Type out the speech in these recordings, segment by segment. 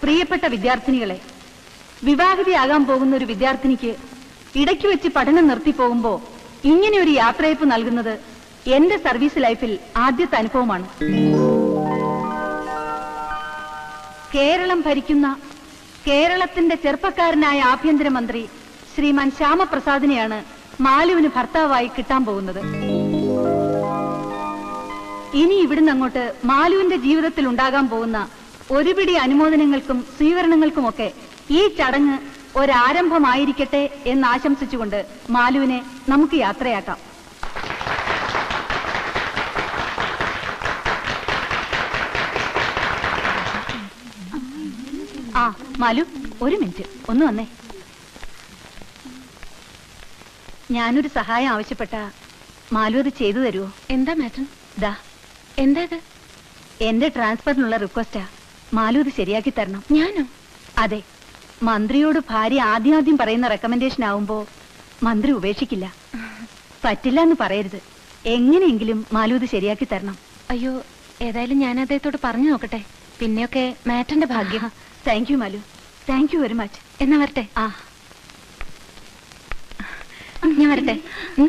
പ്രിയപ്പെട്ട വിദ്യാർത്ഥിനികളെ വിവാഹിതയാകാൻ പോകുന്ന ഒരു വിദ്യാർത്ഥിനിക്ക് ഇടയ്ക്ക് വെച്ച് പഠനം നിർത്തി പോകുമ്പോ ഇങ്ങനെ ഒരു യാത്രയപ്പ് നൽകുന്നത് എന്റെ സർവീസ് ലൈഫിൽ ആദ്യത്തെ അനുഭവമാണ് കേരളം ഭരിക്കുന്ന കേരളത്തിന്റെ ചെറുപ്പക്കാരനായ ആഭ്യന്തരമന്ത്രി ശ്രീമാൻ ശ്യാമപ്രസാദിനെയാണ് മാലുവിന് ഭർത്താവായി കിട്ടാൻ പോകുന്നത് ഇനി ഇവിടുന്ന് അങ്ങോട്ട് മാലുവിന്റെ ജീവിതത്തിൽ ഉണ്ടാകാൻ പോകുന്ന ഒരുപിടി അനുമോദനങ്ങൾക്കും സ്വീകരണങ്ങൾക്കുമൊക്കെ ഈ ചടങ്ങ് ഒരാരംഭമായിരിക്കട്ടെ എന്ന് ആശംസിച്ചുകൊണ്ട് മാലുവിനെ നമുക്ക് യാത്രയാക്കാം ആ മാലു ഒരു മിനിറ്റ് ഒന്ന് വന്നേ ഞാനൊരു സഹായം ആവശ്യപ്പെട്ട മാലു അത് ചെയ്തു തരുമോ എന്താ മാഡം ദാ എന്താ ഇത് എന്റെ ട്രാൻസ്ഫറിനുള്ള റിക്വസ്റ്റാ മാലു ഇത് ശരിയാക്കി തരണം ഞാനോ അതെ മന്ത്രിയോട് ഭാര്യ ആദ്യാദ്യം പറയുന്ന റെക്കമെൻഡേഷൻ ആവുമ്പോ മന്ത്രി ഉപേക്ഷിക്കില്ല പറ്റില്ല എന്ന് പറയരുത് എങ്ങനെയെങ്കിലും മാലു ഇത് ശരിയാക്കി തരണം അയ്യോ ഏതായാലും ഞാൻ അദ്ദേഹത്തോട് പറഞ്ഞു നോക്കട്ടെ പിന്നെയൊക്കെ മാറ്റന്റെ ഭാഗ്യം thank you Malu thank you very much എന്നാ വരട്ടെ ആ ഞാൻ വരട്ടെ ഉം?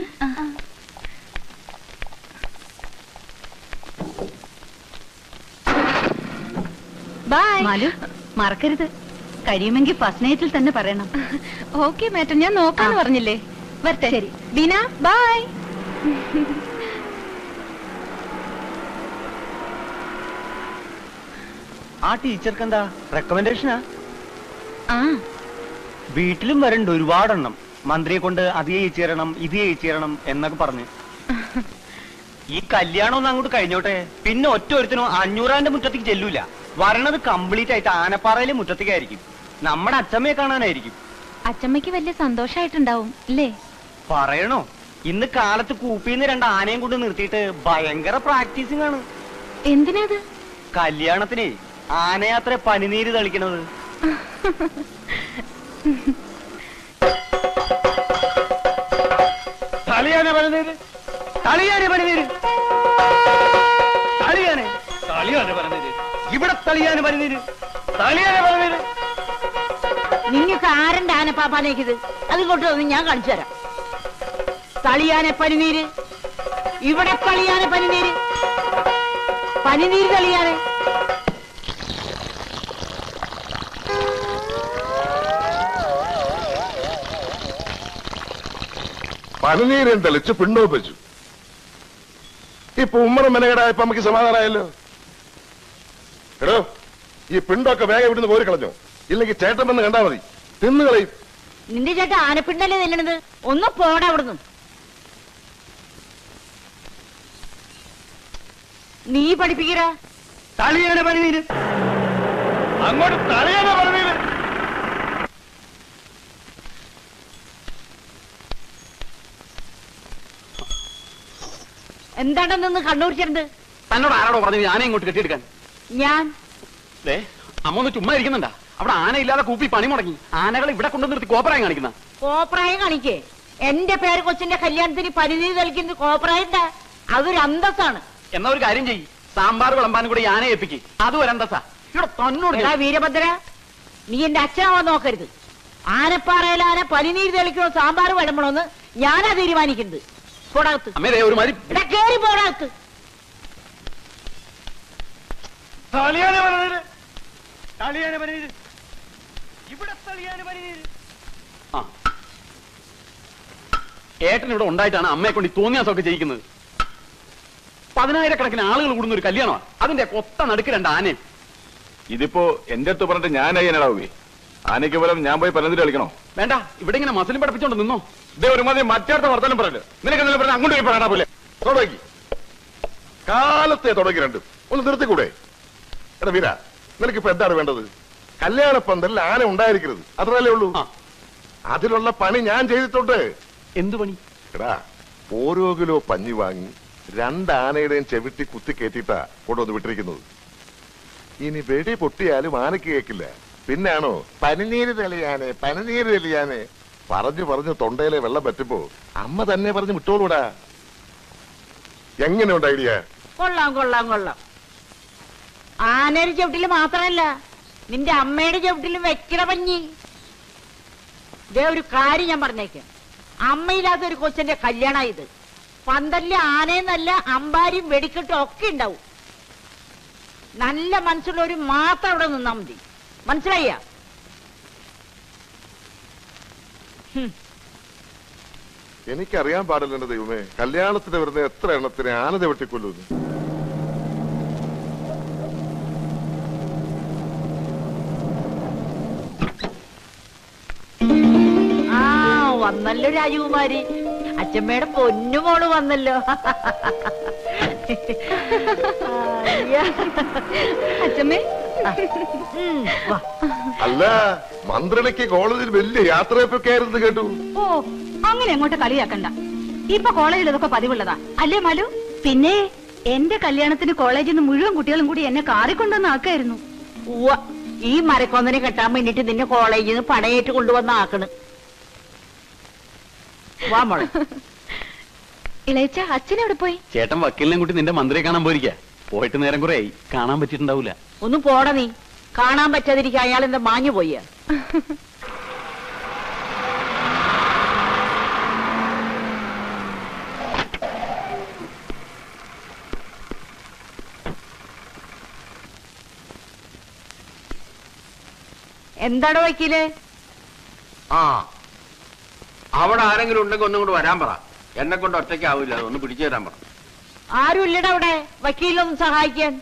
ബൈ മാലു മറക്കരുത് കഴിയുമെങ്കിൽ ഫസ്റ്റ് നൈറ്റിൽ തന്നെ പറയണം ഓക്കെ മാറ്റം ഞാൻ നോക്കാന്ന് ആ. പറഞ്ഞില്ലേ വരട്ടെ ശരി. ബീന ബൈ ആ ടീച്ചർക്ക് എന്താ റെക്കമെൻഡേഷനാ ആ വീട്ടിലും വരണ്ട് ഒരുപാടെണ്ണം മന്ത്രിയെ കൊണ്ട് അത് ജയിച്ചു തരണം ഇത് ജയിച്ചു തരണം എന്നൊക്കെ പറഞ്ഞ് ഈ കല്യാണം ഒന്ന് അങ്ങോട്ട് കഴിഞ്ഞോട്ടെ പിന്നെ ഒറ്റ ഒരുത്തിനും അഞ്ഞൂറാന്റെ മുറ്റത്തേക്ക് ചെല്ലൂല വരണത് കംപ്ലീറ്റ് ആയിട്ട് ആനപ്പാറയിലെ മുറ്റത്തേക്കായിരിക്കും നമ്മുടെ അച്ഛമ്മയെ കാണാനായിരിക്കും അച്ചമ്മയ്ക്ക് വലിയ സന്തോഷായിട്ടുണ്ടാവും അല്ലേ പറയണോ ഇന്ന് കാലത്ത് കൂപ്പിന്ന് രണ്ട് ആനയും കൊണ്ട് നിർത്തിയിട്ട് ഭയങ്കര പ്രാക്ടീസിംഗ് ആണ് എന്തിനാത് കല്യാണത്തിനെ ആനയാത്ര പനിനീര് തളിക്കണത് തളിയാന പനിനീര് തളിയാന പനിനീര് തളിയാനെ തളിയാന പനിനീര് ഇവിടെ തളിയാന പനിനീര് തളിയാന പനിനീര് നിങ്ങൾക്ക് ആരന്റെ ആനപ്പാപ്പാനേക്കിത് അതിങ്ങോട്ട് വന്ന് ഞാൻ കാണിച്ചു തരാം തളിയാനെ പനിനീര് ഇവിടെ തളിയാനെ പനിനീര് പനിനീര് തളിയാനെ പനിനീരം തെളിച്ച് പിണ്ടോപ്പിച്ചു ഇപ്പൊ ഉമ്മറ മെനകേടായപ്പോ നമുക്ക് സമാധാനമായല്ലോ എടോ ഈ പിണ്ടൊക്കെ വേഗം ഇവിടുന്ന് പോരി കളഞ്ഞോ ഇല്ലെങ്കിൽ ചേട്ടൻ വന്ന് കണ്ടാ മതി തിന്നുകളയും നിന്റെ ചേട്ടൻ ആനപ്പിണ്ടല്ലേ നില്ലണത് ഒന്ന് പോടാ അവിടുന്ന് നീ പഠിപ്പിക്കടാ തളിയാന പനിനീര് അങ്ങോട്ട് തളിയാന പനിനീര് എന്താണ്ടാ നിന്ന് കണ്ണൂർ ചേർന്ന് തന്നോട് ആരോടോ പറഞ്ഞു ആനയെ ഇങ്ങോട്ട് കെട്ടിയെടുക്കാൻ ഞാൻ ദേ അമ്മ ഒന്ന് ചുമ്മാ ഇരിക്കുന്നുണ്ടാ അവിടെ ആന ഇല്ലാതെ കൂപ്പി പണി മുടങ്ങി ആനകൾ ഇവിടെ കൊണ്ടു നിർത്തി കോപ്പറായി കാണിക്കുന്ന കോപ്രായം കാണിക്കേ എന്റെ പേര് കൊച്ചിന്റെ കല്യാണത്തിന് പനിനീര് തളിക്കുന്ന കോപ്രായണ്ട അതൊരു അന്തസ്സാണ് എന്നാ ഒരു കാര്യം ചെയ്യ് സാമ്പാർ വിളമ്പാനും കൂടി ഈ ആനയെ ഏൽപ്പിക്ക് അത് ഒരന്തസാ ഇവിടെ തന്നോട് എടാ ഞാൻ- വീരഭദ്ര നീ എന്റെ അച്ഛനാവാൻ നോക്കരുത് ആനപ്പാറയിൽ ആന പനിനീര് തെളിക്കണോ സാമ്പാർ വിളമ്പണോന്ന് ഞാനാ തീരുമാനിക്കുന്നത് പോടാകത്ത് അമ്മേ ദേ ഒരു മാതിരി എടാ കേറി പോടാകത്ത് തളിയാന പനിനീര് തളിയാന പനിനീര് ഇവിടെ തളിയാന പനിനീര് ആ ഏട്ടൻ ഇവിടെ ഉണ്ടായിട്ടാണ് അമ്മയെ കൊണ്ട് ഈ തോന്നിയാസമൊക്കെ ജയിക്കുന്നത് പതിനായിരക്കണക്കിന് ആളുകൾ കൂടുന്ന ഒരു കല്യാണമാണ് അതിന്റെ കൊത്ത നടുക്ക് രണ്ട് ആനയും ഇതിപ്പോ എന്റെ അടുത്ത് പറഞ്ഞിട്ട് ഞാൻ അയ്യനടാവേ ആനയ്ക്ക് പകരം ഞാൻ പോയി പനന്തിരി കളിക്കണോ വേണ്ട ഇവിടെ ഇങ്ങനെ മസിലും പഠിപ്പിച്ചോണ്ട് നിന്നോ ഇതേ ഒരുമാതിരി മറ്റേടത്തെ വർത്തമാനം പറയല്ലോ നിനക്ക് എന്തെങ്കിലും പറഞ്ഞാൽ അങ്ങോട്ട് പോയി പറയണ പോലെ തുടങ്ങി കാലത്തെ തുടങ്ങി രണ്ടും ഒന്ന് നിർത്തിക്കൂടെ എടാ വീര നിനക്കിപ്പോ എന്താണ് വേണ്ടത് കല്യാണ പന്തലിൽ ആന ഉണ്ടായിരിക്കരുത് അത്രല്ലേ ഉള്ളൂ ആ. അതിലുള്ള പണി ഞാൻ ചെയ്തിട്ടുണ്ട് എന്തു പണി എടാ ഓരോ കിലോ പഞ്ഞി വാങ്ങി രണ്ട് ആനയുടെയും ചെവിട്ടി കുത്തി കയറ്റിയിട്ടാ കൊണ്ടുവന്ന് വിട്ടിരിക്കുന്നത് ഇനി വെടി പൊട്ടിയാലും ആനയ്ക്ക് കേക്കില്ല പിന്നാണോ പനിനീര് തെളിയാനെ പനിനീര് തെളിയാനെ പറഞ്ഞു പറഞ്ഞു തൊണ്ടയിലെ വെള്ളം പറ്റുമ്പോ അമ്മ തന്നെ പറഞ്ഞു വിട്ടോളൂടാ എങ്ങനെയുണ്ട് ഐഡിയ കൊള്ളാം കൊള്ളാം കൊള്ളാം ആനയുടെ ചവിട്ടില് മാത്രമല്ല നിന്റെ അമ്മയുടെ ചവിട്ടിലും വെക്കണ പഞ്ഞി ഇതേ ഒരു കാര്യം ഞാൻ പറഞ്ഞേക്കാം അമ്മയില്ലാത്ത ഒരു കൊച്ചിന്റെ കല്യാണ ഇത് പന്തലിലെ ആനയെന്നല്ല അമ്പാരിയും വെടിക്കെട്ടും ഒക്കെ ഉണ്ടാവും നല്ല മനസ്സുള്ളവര് മാത്രം അവിടെ നിന്നാ മതി മനസ്സിലായ എനിക്കറിയാൻ പാടില്ല എന്റെ ദൈവമേ കല്യാണത്തിന് വരുന്ന എത്ര എണ്ണത്തിന് ആന ചവിട്ടിക്കൊല്ലുന്നു ആ വന്നല്ലോ രാജകുമാരി അച്ഛമ്മയുടെ പൊന്നുമോള് വന്നല്ലോ അയ്യ. അച്ഛമ്മേ ഉം, വാ. അല്ല മന്ത്രിണിക്ക് കോളേജിൽ വലിയ യാത്രയൊക്കെ ആയിരുന്നു കേട്ടു ഓ അങ്ങനെ അങ്ങോട്ട് കളിയാക്കണ്ട ഇപ്പൊ കോളേജിൽ ഇതൊക്കെ പതിവുള്ളതാ അല്ലേ മാലു പിന്നെ എന്റെ കല്യാണത്തിന് കോളേജിൽ നിന്ന് മുഴുവൻ കുട്ടികളും കൂടി എന്നെ കാറിക്കൊണ്ടുവന്ന് ആക്കായിരുന്നു ഉവ്വ. ഈ മരക്കൊന്നനെ കെട്ടാൻ വേണ്ടിട്ട് നിന്നെ കോളേജിൽ നിന്ന് പടയേറ്റ് കൊണ്ടുവന്ന് ആക്കണ് വാ മോളെ ഇളയച്ച അച്ഛൻ എവിടെ പോയി ചേട്ടൻ വക്കീലിനെ കൂട്ടി നിന്റെ മന്ത്രിയെ കാണാൻ പോയിരിക്ക പോയിട്ട് നേരം കുറെ ആയി കാണാൻ പറ്റിയിട്ടുണ്ടാവൂല ഒന്ന് പോട നീ കാണാൻ പറ്റാതിരിക്കാൻ അയാൾ എന്താ മാഞ്ഞു പോയ എന്താടോ വക്കീലേ ആ അവിടെ ആരെങ്കിലും ഉണ്ടെങ്കിൽ ഒന്നും കൂടെ വരാൻ പറ എന്നെ കൊണ്ട് ഒറ്റയ്ക്ക് ആവില്ല ഒന്ന് പിടിച്ചു തരാൻ പറ ആരും ഇല്ലടാ അവിടെ വക്കീലൊന്ന് സഹായിക്കാൻ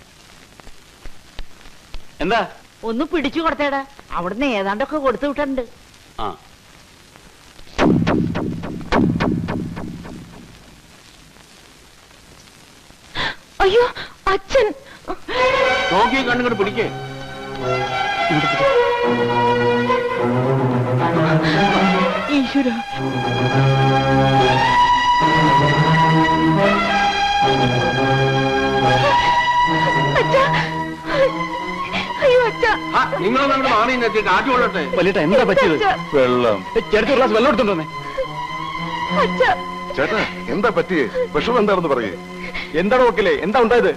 എന്താ ഒന്ന് പിടിച്ചു കൊടുത്തേടാ അവിടുന്ന് ഏതാണ്ടൊക്കെ കൊടുത്തു വിട്ടുണ്ട് ആ അയ്യോ അച്ഛൻ നോക്കി കണ്ണുകൊണ്ട് പിടിക്കേ ഈശ്വര അയ്യോ അച്ഛ നിങ്ങളൊന്നും അങ്ങോട്ട് മാറി നിന്നെത്തി കാറ്റ് കൊള്ളട്ടെ വലിയേട്ട എന്താ പറ്റിയത് വെള്ളം ചേട്ടത്തി ഒരു ഗ്ലാസ് വെള്ളം എടുത്തോണ്ടേ അച്ഛ ചേട്ടാ എന്താ പറ്റിയേ വിഷമം എന്താണെന്ന് പറയേ എന്താണ് വക്കീലേ എന്താ ഉണ്ടായത്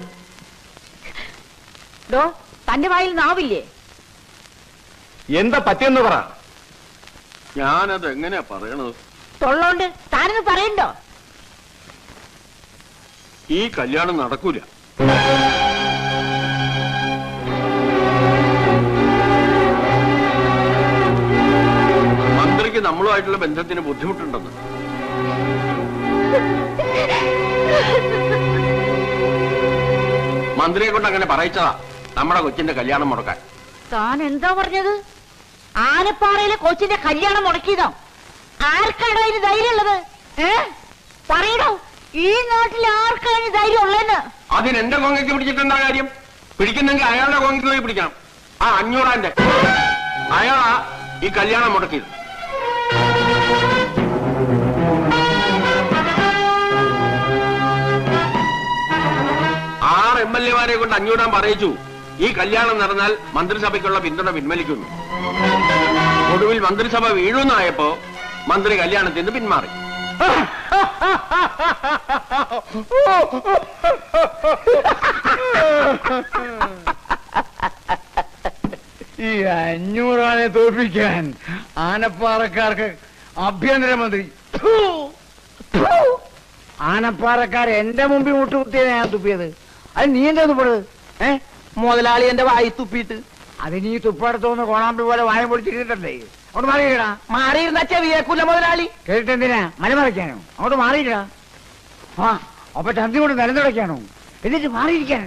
ഡോ തന്റെ വായിൽ നാവില്ലേ എന്താ പറ്റിയെന്ന് പറ ഞാനത് എങ്ങനെയാ പറയണത് തൊള്ളോണ്ട് താനൊന്ന് പറയണ്ടോ ഈ കല്യാണം നടക്കൂല മന്ത്രിക്ക് നമ്മളുമായിട്ടുള്ള ബന്ധത്തിന് ബുദ്ധിമുട്ടുണ്ടെന്ന് മന്ത്രിയെ കൊണ്ട് അങ്ങനെ പറയിച്ചതാ നമ്മുടെ കൊച്ചിന്റെ കല്യാണം മുടക്കാൻ താൻ എന്താ പറഞ്ഞത് ആനപ്പാറയിലെ കൊച്ചിന്റെ കല്യാണം മുടക്കിയതോ ആർക്കാണോ അതിന് ധൈര്യം ഉള്ളത് ഏ പറയണോ ഈ നാട്ടിൽ ആർക്കാണ് അതിന് ധൈര്യം ഉള്ളതെന്ന് അതിന് എന്റെ കോങ്ങയ്ക്ക് പിടിച്ചിട്ടെന്താ കാര്യം പിടിക്കുന്നെങ്കിൽ അയാളുടെ കോങ്ങയ്ക്ക് പോയി പിടിക്കണം ആ അഞ്ഞൂറാന്റെ അയാളാ ഈ കല്യാണം മുടക്കിയത് ആറ് എം എൽ എമാരെ കൊണ്ട് അഞ്ഞൂറാൻ പറയിച്ചു ഈ കല്യാണം നടന്നാൽ മന്ത്രിസഭയ്ക്കുള്ള പിന്തുണ പിൻവലിക്കുന്നു ഒടുവിൽ മന്ത്രിസഭ വീഴുന്നായപ്പോ മന്ത്രി കല്യാണത്തിൽ നിന്ന് പിന്മാറി ഈ അഞ്ഞൂറാനെ തോൽപ്പിക്കാൻ ആനപ്പാറക്കാർക്ക് ആഭ്യന്തരമന്ത്രി ഥൂ, ഥൂ. ആനപ്പാറക്കാർ എന്റെ മുമ്പിൽ മുട്ടുകുത്തിയത് ഞാൻ തുപ്പിയത് അത് നീ എന്താ തുപ്പത് ഏ മുതലാളി എന്റെ വായി തുപ്പിയിട്ട് അത് നീ തുപ്പടത്തോന്ന് കോണാമ്പി പോലെ വായ പൊളിച്ചിട്ടല്ലേ അങ്ങോട്ട് മാറിയിടാ മാറിയിരുന്ന ചെവിയേക്കൂല മുതലാളി കേട്ടിട്ടെന്തിനാ മലമറയ്ക്കാനോ അങ്ങോട്ട് മാറിയിടാ ആ അപ്പൊ ചന്തി കൊണ്ട് നിലനിടയ്ക്കാനോ എന്നിട്ട് മാറിയിരിക്കാൻ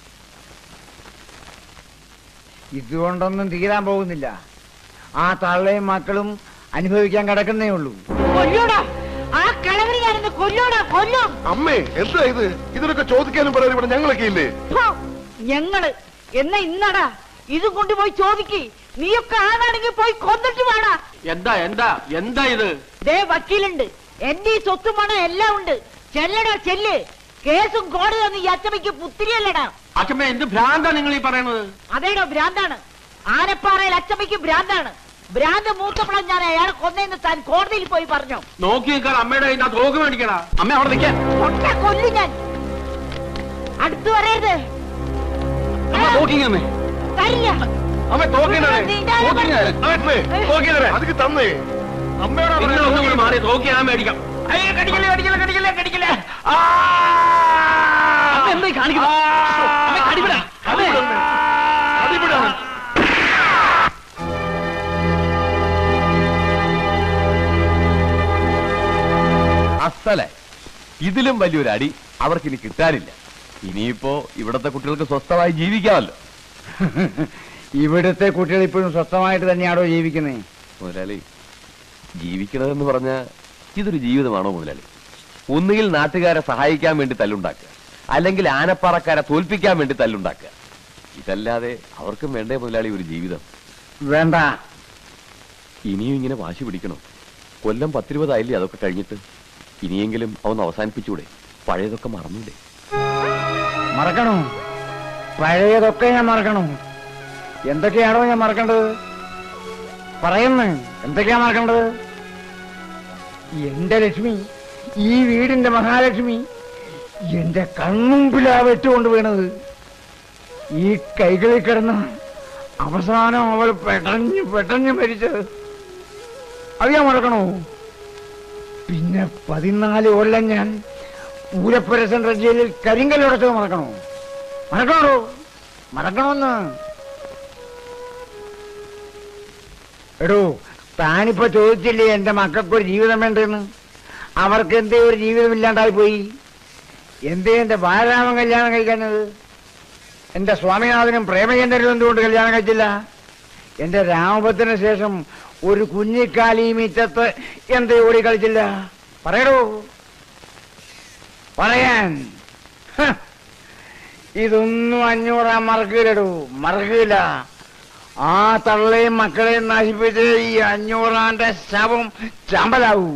ഇതുകൊണ്ടൊന്നും തീരാൻ പോകുന്നില്ല ആ തള്ളയും മക്കളും അനുഭവിക്കാൻ കിടക്കുന്നേ ഉള്ളൂ കൊല്ലോടാ ആ കിളവന് ഞാനിന്ന് കൊല്ലോടാ കൊല്ലും അമ്മേ എന്താ ഇത് ഇതിനൊക്കെ ചോദിക്കാനും പറയാനും ഇവിടെ ഞങ്ങളൊക്കെ ഇല്ലേ ഫോ, ഞങ്ങള് എന്നാ ഇന്നടാ ഇതും കൊണ്ടുപോയി ചോദിക്ക് നീയൊക്കെ ആണാണെങ്കിൽ പോയി കൊന്നിട്ട് വേണാ എന്താ എന്താ എന്താ ഇത് ദേ വക്കീലുണ്ട് എന്റെ ഈ സ്വത്തും പണം എല്ലാം ഉണ്ട് ചെല്ലടാ ചെല്ല് കേസും കോടതിയൊന്നും ഈ അച്ചമ്മയ്ക്ക് പുത്തിരിയല്ലടാ അച്ഛമ്മ എന്ത് ഭ്രാന്താ നിങ്ങൾ ഈ പറയണത് അതേടോ ഭ്രാന്താണ് ആനപ്പാറയിൽ അച്ചമ്മയ്ക്ക് ഭ്രാന്താണ് ഭ്രാന്ത് മൂത്തപ്പളം ഞാൻ അയാളെ കൊന്നേന്ന് താൻ കോടതിയിൽ പോയി പറഞ്ഞു നോക്കി നിൽക്കാൻ അമ്മയുടെ കയ്യിൽ നിന്ന് ആ തോക്ക് മേടിക്കടാ അമ്മ അവിടെ നിൽക്കാൻ കൊട്ട കൊല്ലു ഞാൻ അടുത്തു വരരുത് അമ്മ നോക്കിങ്ങമ്മേ തരില്ല അവൻ തോക്കിനെ തോക്കിനെ അതിക്ക് തന്നേ അമ്മയോടാ നിങ്ങൾ ഒന്നും കൂടി പറയുന്നത്. മാറി തോക്കി ഞാൻ മേടിക്കാം അയ്യോ കടിക്കല്ലേ കടിക്കല്ലേ കടിക്കല്ലേ കടിക്കല്ലേ ആ! എന്തായി കാണിക്കുന്നത് അവൻ കടിപിട അതെ അതിവിടെ. അസലെ ഇതിലും വലിയൊരു അടി അവർക്കിനി കിട്ടാനില്ല ഇനിയിപ്പോ ഇവിടത്തെ കുട്ടികൾക്ക് സ്വസ്ഥമായി ജീവിക്കാമല്ലോ ഇവിടുത്തെ കുട്ടികൾ ഇപ്പോഴും സ്വസ്ഥമായിട്ട് തന്നെയാണോ ജീവിക്കുന്നത് മുതലാളി ജീവിക്കണമെന്ന് പറഞ്ഞ ഇതൊരു ജീവിതമാണോ മുതലാളി ഒന്നുകിൽ നാട്ടുകാരെ സഹായിക്കാൻ വേണ്ടി തല്ലുണ്ടാക്കുക അല്ലെങ്കിൽ ആനപ്പാറക്കാരെ തോൽപ്പിക്കാൻ വേണ്ടി തല്ലുണ്ടാക്കുക ഇതല്ലാതെ അവർക്കും വേണ്ടേ മുതലാളി ഒരു ജീവിതം വേണ്ട ഇനിയും ഇങ്ങനെ വാശി പിടിക്കണോ കൊല്ലം പത്തിരുപതായില്ലേ അതൊക്കെ കഴിഞ്ഞിട്ട് ഇനിയെങ്കിലും അവന്ന് അവസാനിപ്പിച്ചൂടെ പഴയതൊക്കെ മറന്നൂടെ മറക്കണോ പഴയതൊക്കെ ഞാൻ മറക്കണോ എന്തൊക്കെയാണോ ഞാൻ മറക്കേണ്ടത് പറയുന്നു എന്തൊക്കെയാ മറക്കേണ്ടത് എന്റെ ലക്ഷ്മി ഈ വീടിന്റെ മഹാലക്ഷ്മി എന്റെ കൺമുമ്പിലാ വെട്ടുകൊണ്ട് വീണത് ഈ കൈകളിൽ കിടന്ന് അവസാനം അവൾ പെടഞ്ഞ് പെടഞ്ഞ് മരിച്ചത് അത് ഞാൻ മറക്കണോ പിന്നെ പതിനാല് കൊല്ലം ഞാൻ പൂരപ്പുര സെൻട്രൽ ജയിലിൽ കരിങ്കല്ലുടച്ചത് മറക്കണോ മറക്കണോ മറക്കണമെന്ന് എടോ താനിപ്പോ ചോദിച്ചില്ലേ എന്റെ മക്കൾക്കൊരു ജീവിതം വേണ്ടെന്ന് അവർക്ക് എന്തേ ഒരു ജീവിതം ഇല്ലാണ്ടായി പോയി എന്തേ എന്റെ ബാലരാമൻ കല്യാണം കഴിക്കാഞ്ഞത് എന്റെ സ്വാമിനാഥനും പ്രേമചന്ദ്രനും എന്തുകൊണ്ട് കല്യാണം കഴിച്ചില്ല എന്റെ രാമഭദ്രന് ശേഷം ഒരു കുഞ്ഞിക്കാലി മീറ്റത്ത് എന്തേ ഓടി കളിച്ചില്ല പറയടോ പറയാൻ ഹ, ഇതൊന്നും അഞ്ഞൂറാം മറക്കില്ലടോ മറക്കില്ല ആ തള്ളയും മക്കളെയും നശിപ്പിച്ച് ഈ അഞ്ഞൂറാന്റെ ശവം ചമ്പലാവൂ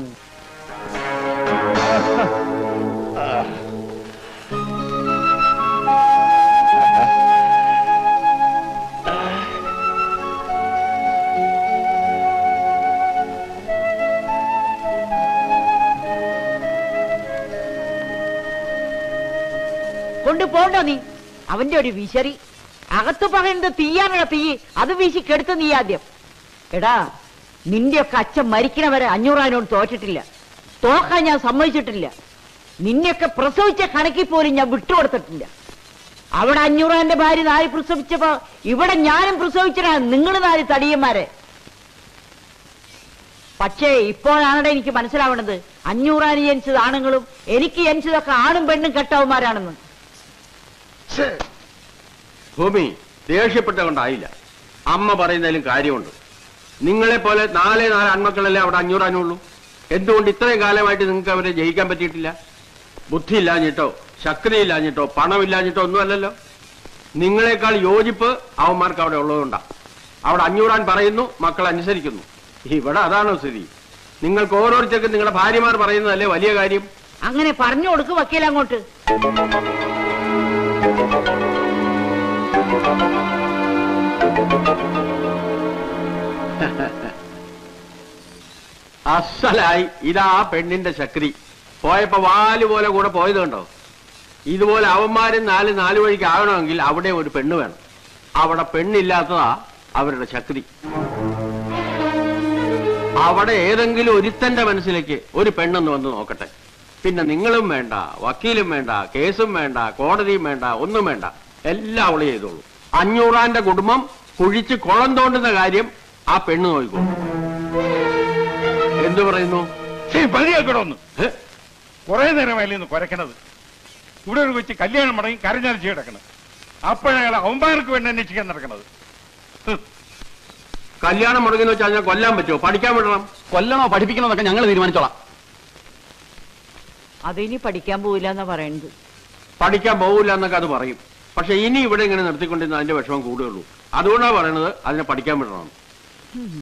കൊണ്ടുപോണ്ടോ നീ അവന്റെ ഒരു വിശറി അകത്ത് പറയുന്നത് തീയാനുള്ള തീ അത് വീശി കെടുത്ത് നീ ആദ്യം എടാ നിന്റെയൊക്കെ അച്ഛൻ മരിക്കണവരെ അഞ്ഞൂറാനോട് തോറ്റിട്ടില്ല തോക്കാൻ ഞാൻ സമ്മതിച്ചിട്ടില്ല നിന്നെയൊക്കെ പ്രസവിച്ച കണക്കിൽ പോലും ഞാൻ വിട്ടുകൊടുത്തിട്ടില്ല അവിടെ അഞ്ഞൂറാന്റെ ഭാര്യ നാല് പ്രസവിച്ചപ്പോ ഇവിടെ ഞാനും പ്രസവിച്ചടാ നിങ്ങൾ നാല് തടിയന്മാരെ പക്ഷേ ഇപ്പോഴാണ് എനിക്ക് മനസ്സിലാവണത് അഞ്ഞൂറാന് ജനിച്ചത് ആണുങ്ങളും എനിക്ക് ജനിച്ചതൊക്കെ ആണും പെണ്ണും കെട്ടവന്മാരാണെന്ന് ഛേ, ഭൂമി ദേഷ്യപ്പെട്ട കൊണ്ടായില്ല അമ്മ പറയുന്നതിലും കാര്യമുണ്ട് നിങ്ങളെ പോലെ നാലേ നാല് ആൺമക്കളല്ലേ അവിടെ അഞ്ഞൂറാനുള്ളൂ എന്തുകൊണ്ട് ഇത്രയും കാലമായിട്ട് നിങ്ങൾക്ക് അവരെ ജയിക്കാൻ പറ്റിയിട്ടില്ല ബുദ്ധി ഇല്ലാഞ്ഞിട്ടോ ശക്തിയില്ലാഞ്ഞിട്ടോ പണമില്ലാഞ്ഞിട്ടോ ഒന്നുമല്ലല്ലോ നിങ്ങളെക്കാൾ യോജിപ്പ് അവന്മാർക്ക് അവിടെ ഉള്ളതുകൊണ്ടാ അവിടെ അഞ്ഞൂറാൻ പറയുന്നു മക്കൾ അനുസരിക്കുന്നു ഇവിടെ അതാണോ സ്ഥിതി നിങ്ങൾക്ക് ഓരോരുത്തർക്കും നിങ്ങളുടെ ഭാര്യമാർ പറയുന്നതല്ലേ വലിയ കാര്യം അങ്ങനെ പറഞ്ഞു കൊടുക്ക് വക്കീൽ അങ്ങോട്ട് അസലായി ഇതാ ആ പെണ്ണിന്റെ ശക്തി പോയപ്പോ വാല് പോലെ കൂടെ പോയത് കണ്ടോ ഇതുപോലെ അവന്മാരും നാല് നാല് വഴിക്ക് ആകണമെങ്കിൽ അവിടെ ഒരു പെണ്ണ് വേണം അവിടെ പെണ്ണില്ലാത്തതാ അവരുടെ ശക്തി അവിടെ ഏതെങ്കിലും ഒരുത്തന്റെ മനസ്സിലേക്ക് ഒരു പെണ്ണെന്ന് വന്ന് നോക്കട്ടെ പിന്നെ നിങ്ങളും വേണ്ട വക്കീലും വേണ്ട കേസും വേണ്ട കോടതിയും വേണ്ട ഒന്നും വേണ്ട എല്ലാം അവള് ചെയ്തോളൂ അഞ്ഞൂറാന്റെ കുടുംബം കുഴിച്ച് കുളം തോണ്ടുന്ന കാര്യം ആ പെണ്ണ് നോക്കിക്കോളൂ എന്തു പറയുന്നു പതിയാക്കണമെന്ന് ഏ? കുറെ നേരമല്ലേ ഇന്ന് കുരക്കണത് ഇവിടെ ഒരു കൊച്ചു കല്യാണം മടങ്ങി കരഞ്ഞാലിച്ച് കിടക്കണത് അപ്പോഴയാൾ അവന്മാർക്ക് വേണ്ടി അന്വേഷിക്കാൻ നടക്കണത് ഹ്. കല്യാണം മുടങ്ങുന്ന വെച്ചാൽ ഞാൻ കൊല്ലാൻ പറ്റുമോ പഠിക്കാൻ വിടണം കൊല്ലണോ പഠിപ്പിക്കണോ എന്നൊക്കെ ഞങ്ങൾ തീരുമാനിച്ചോളാം അതിനി പഠിക്കാൻ പോവില്ല എന്നാ പറയുന്നത് പഠിക്കാൻ പോകില്ല എന്നൊക്കെ അത് പറയും പക്ഷെ ഇനി ഇവിടെ ഇങ്ങനെ നിർത്തിക്കൊണ്ടിരുന്ന അതിന്റെ വിഷമം കൂടുകയുള്ളൂ അതുകൊണ്ടാണ് പറയണത് അതിനെ പഠിക്കാൻ വിടണം